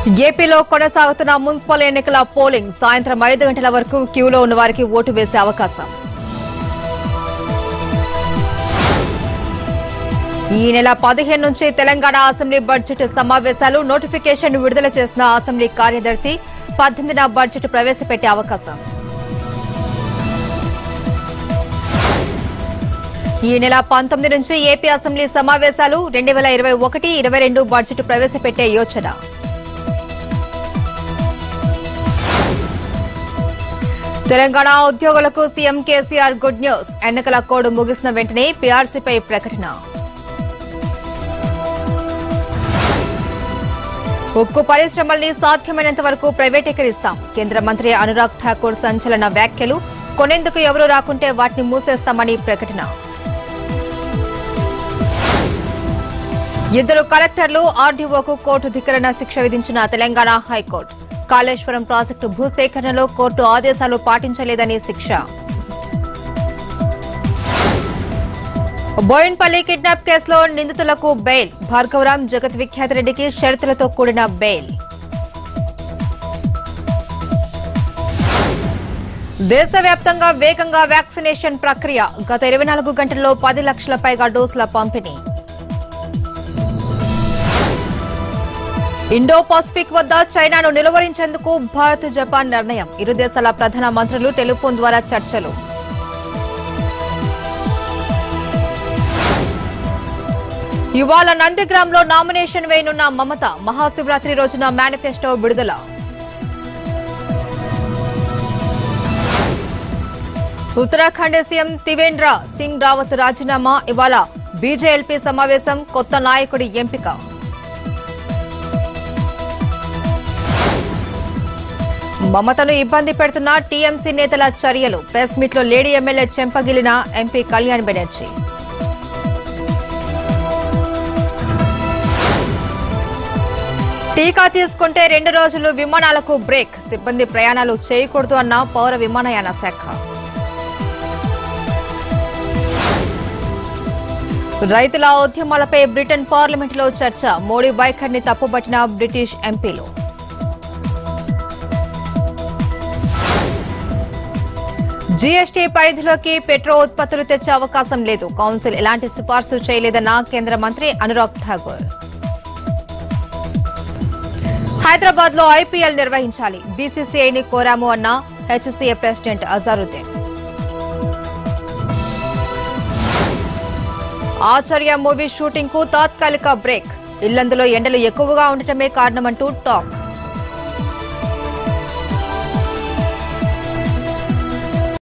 ఏపీలో కొనసాగుతున్న మున్సిపల్ ఎన్నికల పోలింగ్ సాయంత్రం ఐదు గంటల వరకు క్యూలో ఉన్న వారికి ఓటు వేసే అవకాశం ఈ నెల పదిహేను నుంచి తెలంగాణ అసెంబ్లీ బడ్జెట్ సమావేశాలు నోటిఫికేషన్ విడుదల చేసిన అసెంబ్లీ కార్యదర్శి పద్దెనిమిదిన బడ్జెట్ ప్రవేశపెట్టే అవకాశం ఈ నెల పంతొమ్మిది నుంచి ఏపీ అసెంబ్లీ సమావేశాలు రెండు వేల ఇరవై ఒకటి ఇరవై రెండు బడ్జెట్ ప్రవేశపెట్టే యోచన తెలంగాణ ఉద్యోగులకు సీఎం కేసీఆర్ గుడ్ న్యూస్ ఎన్నికల కోడ్ ముగిసిన వెంటనే పీఆర్సీపై ప్రకటన ఉక్కు పరిశ్రమల్ని సాధ్యమైనంత వరకు ప్రైవేటీకరిస్తాం కేంద్ర మంత్రి అనురాగ్ ఠాకూర్ సంచలన వ్యాఖ్యలు కొనేందుకు ఎవరూ రాకుంటే వాటిని మూసేస్తామని ప్రకటన ఇద్దరు కలెక్టర్లు ఆర్డీఓకు కోర్టు ధిక్కరణ శిక్ష విధించిన తెలంగాణ హైకోర్టు కాళేశ్వరం ప్రాజెక్టు భూసేకరణలో కోర్టు ఆదేశాలు పాటించలేదని శిక్ష బోయిన్పల్లి కిడ్నాప్ కేసులో నిందితులకు బెయిల్ భార్గవరాం జగత్ విఖ్యాత్ రెడ్డికి షరతులతో కూడిన బెయిల్ దేశవ్యాప్తంగా వేగంగా వ్యాక్సినేషన్ ప్రక్రియ గత ఇరవై నాలుగు గంటల్లో పది లక్షల పైగా డోసుల పంపిణీ ఇండో పసిఫిక్ వద్ద చైనాను నిలువరించేందుకు భారత్ జపాన్ నిర్ణయం ఇరు దేశాల ప్రధాన మంత్రులు టెలిఫోన్ ద్వారా చర్చలు ఇవాళ నందిగ్రామ్లో నామినేషన్ వేయనున్న మమత మహాశివరాత్రి రోజున మేనిఫెస్టో విడుదల ఉత్తరాఖండ్ సీఎం తివేంద్ర సింగ్ రావత్ రాజీనామా ఇవాళ బీజేఎల్పీ సమావేశం కొత్త నాయకుడి ఎంపిక మమతను ఇబ్బంది పెడుతున్న టీఎంసీ నేతల చర్యలు ప్రెస్ మీట్లో లేడీ ఎమ్మెల్యే చెంపగిలిన ఎంపీ కళ్యాణ్ బెనర్జీ టీకా తీసుకుంటే రెండు రోజులు విమానాలకు బ్రేక్ సిబ్బంది ప్రయాణాలు చేయకూడదు అన్న పౌర విమానయాన శాఖ రైతుల ఉద్యమాలపై బ్రిటన్ పార్లమెంటులో చర్చ మోడీ వైఖరిని తప్పుబట్టిన బ్రిటిష్ ఎంపీలు జీఎస్టీ పరిధిలోకి పెట్రో ఉత్పత్తులు తెచ్చే అవకాశం లేదు కౌన్సిల్ ఎలాంటి సిఫార్సు చేయలేదన్న కేంద్ర మంత్రి అనురాగ్ ఠాగూర్ హైదరాబాద్ లో ఐపీఎల్ నిర్వహించాలి బీసీసీఐని కోరాము అన్న HCA president Azharuddin Acharya movie shooting కు తాత్కాలిక బ్రేక్ ఇల్లందులో ఎండలు ఎక్కువగా ఉండటమే కారణమంటూ టాక్